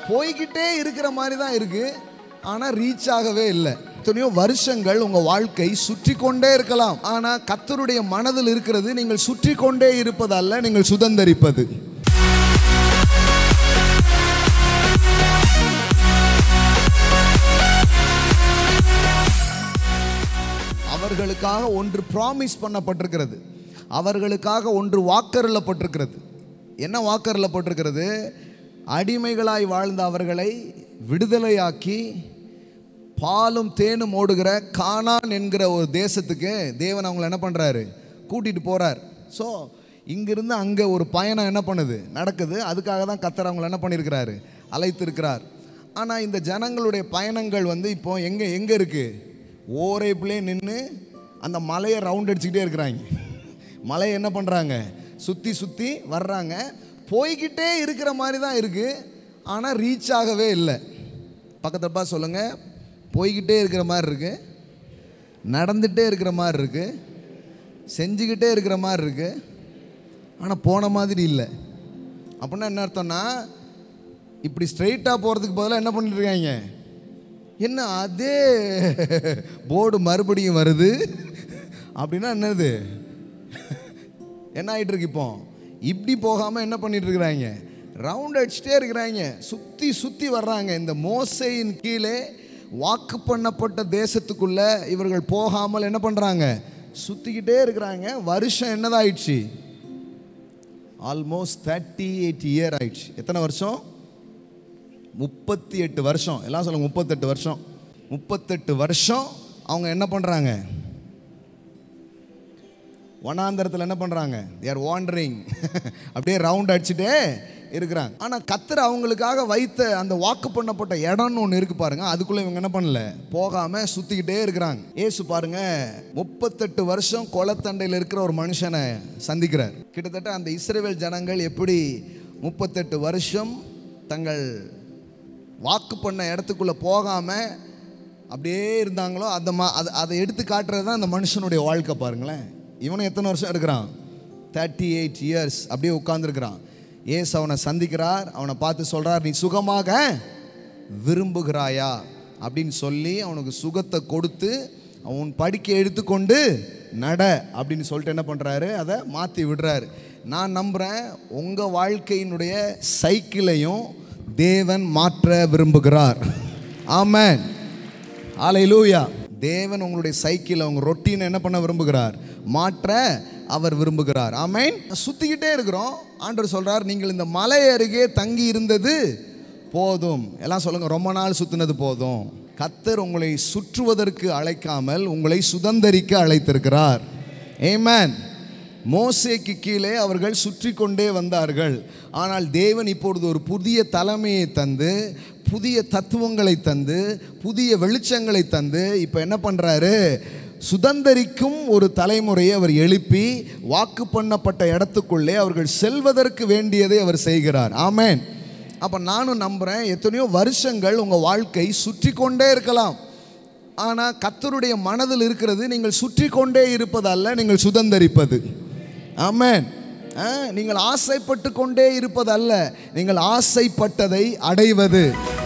போய்கிட்டே இருக்கிற மாதிரி தான் இருக்கு ஆனால் ரீச் ஆகவே இல்லை எத்தனையோ வருஷங்கள் உங்க வாழ்க்கை சுற்றி கொண்டே இருக்கலாம் ஆனால் கத்தருடைய மனதில் இருக்கிறது நீங்கள் சுற்றி கொண்டே இருப்பதல்ல நீங்கள் சுதந்தரிப்பது அவர்களுக்காக ஒன்று ப்ராமிஸ் பண்ணப்பட்டிருக்கிறது அவர்களுக்காக ஒன்று வாக்கருளப்பட்டிருக்கிறது என்ன வாக்கருளப்பட்டிருக்கிறது அடிமைகளாய் வாழ்ந்த அவர்களை விடுதலையாக்கி பாலும் தேனும் ஓடுகிற கானான் என்கிற ஒரு தேசத்துக்கு தேவன் அவங்களை என்ன பண்ணுறாரு கூட்டிகிட்டு போகிறார் ஸோ இங்கிருந்து அங்கே ஒரு பயணம் என்ன பண்ணுது நடக்குது அதுக்காக தான் கத்தர் அவங்களை என்ன பண்ணியிருக்கிறாரு அழைத்திருக்கிறார் ஆனால் இந்த ஜனங்களுடைய பயணங்கள் வந்து இப்போ எங்கே எங்கே இருக்குது ஓரேப்பிலே நின்று அந்த மலையை ரவுண்ட் அடிச்சுக்கிட்டே இருக்கிறாங்க மலையை என்ன பண்ணுறாங்க சுற்றி சுற்றி வர்றாங்க போய்கிட்டே இருக்கிற மாதிரி தான் இருக்குது ஆனால் ரீச் ஆகவே இல்லை பக்கத்தப்பா சொல்லுங்கள் போய்கிட்டே இருக்கிற மாதிரி இருக்குது நடந்துகிட்டே இருக்கிற மாதிரி இருக்குது செஞ்சுக்கிட்டே இருக்கிற மாதிரி இருக்குது ஆனால் போன மாதிரி இல்லை அப்படின்னா என்ன அர்த்தம்னா இப்படி ஸ்ட்ரைட்டாக போகிறதுக்கு பதிலாக என்ன பண்ணிட்டு இருக்காங்க என்ன அதே போர்டு மறுபடியும் வருது அப்படின்னா என்னது என்ன ஆகிட்டு இருக்கு இப்போ இப்படி போகாமல் என்ன பண்ணிட்டு இருக்கிறாங்க ரவுண்ட் அடிச்சுட்டே இருக்கிறாங்க சுற்றி சுற்றி வர்றாங்க இந்த மோசையின் கீழே வாக்கு பண்ணப்பட்ட தேசத்துக்குள்ள இவர்கள் போகாமல் என்ன பண்ணுறாங்க சுற்றிக்கிட்டே இருக்கிறாங்க வருஷம் என்னதாயிடுச்சு ஆல்மோஸ்ட் தேர்ட்டி எயிட் இயர் ஆயிடுச்சு எத்தனை வருஷம் முப்பத்தி எட்டு வருஷம் எல்லாம் சொல்லுங்க முப்பத்தெட்டு வருஷம் முப்பத்தெட்டு வருஷம் அவங்க என்ன பண்ணுறாங்க வனாந்தரத்தில் என்ன பண்ணுறாங்க தேர் வாண்டரிங் அப்படியே ரவுண்ட் அடிச்சுட்டே இருக்கிறாங்க ஆனால் கத்தர் அவங்களுக்காக வைத்த அந்த வாக்கு பண்ணப்பட்ட இடம்னு ஒன்று இருக்கு பாருங்க அதுக்குள்ளே இவங்க என்ன பண்ணல போகாமல் சுற்றிக்கிட்டே இருக்கிறாங்க ஏசு பாருங்க முப்பத்தெட்டு வருஷம் கொலத்தண்டையில் இருக்கிற ஒரு மனுஷனை சந்திக்கிறார் கிட்டத்தட்ட அந்த இஸ்ரேல் ஜனங்கள் எப்படி முப்பத்தெட்டு வருஷம் தங்கள் வாக்கு பண்ண இடத்துக்குள்ளே போகாமல் அப்படியே இருந்தாங்களோ அந்த மா அதை அதை எடுத்து காட்டுறது தான் அந்த மனுஷனுடைய வாழ்க்கை பாருங்களேன் இவனும் எத்தனை வருஷம் இருக்கிறான் தேர்ட்டி எயிட் இயர்ஸ் அப்படியே உட்காந்துருக்கிறான் ஏசு அவனை சந்திக்கிறார் அவனை பார்த்து சொல்கிறார் நீ சுகமாக விரும்புகிறாயா அப்படின்னு சொல்லி அவனுக்கு சுகத்தை கொடுத்து அவன் படிக்க எடுத்துக்கொண்டு நட அப்படின்னு சொல்லிட்டு என்ன பண்ணுறாரு அதை மாற்றி விடுறாரு நான் நம்புகிறேன் உங்கள் வாழ்க்கையினுடைய சைக்கிளையும் தேவன் மாற்ற விரும்புகிறார் ஆமென் ஆலையிலூயா தேவன் உங்களுடைய சைக்கிளை உங்கள் ரொட்டீனை என்ன பண்ண விரும்புகிறார் மாற்ற அவர் விரும்புகிறார் ஆமென் சுற்றிக்கிட்டே இருக்கிறோம் ஆண்டவர் சொல்கிறார் நீங்கள் இந்த மலை அருகே தங்கி இருந்தது போதும் எல்லாம் சொல்லுங்க ரொம்ப நாள் சுற்றினது போதும் கத்தர் உங்களை சுற்றுவதற்கு அழைக்காமல் உங்களை சுதந்தரிக்க அழைத்திருக்கிறார் ஏமேன் மோசேக்கு கீழே அவர்கள் சுற்றி கொண்டே வந்தார்கள் ஆனால் தேவன் இப்பொழுது ஒரு புதிய தலைமையை தந்து புதிய தத்துவங்களை தந்து புதிய வெளிச்சங்களை தந்து இப்போ என்ன பண்ணுறாரு சுதந்தரிக்கும் ஒரு தலைமுறையை அவர் எழுப்பி வாக்கு பண்ணப்பட்ட இடத்துக்குள்ளே அவர்கள் செல்வதற்கு வேண்டியதை அவர் செய்கிறார் ஆமென் அப்போ நானும் நம்புகிறேன் எத்தனையோ வருஷங்கள் உங்கள் வாழ்க்கை சுற்றி கொண்டே இருக்கலாம் ஆனால் கத்தருடைய மனதில் இருக்கிறது நீங்கள் சுற்றி கொண்டே இருப்பதல்ல நீங்கள் சுதந்தரிப்பது ஆமென் ஆ, நீங்கள் ஆசைப்பட்டு கொண்டே இருப்பதல்ல நீங்கள் ஆசைப்பட்டதை அடைவது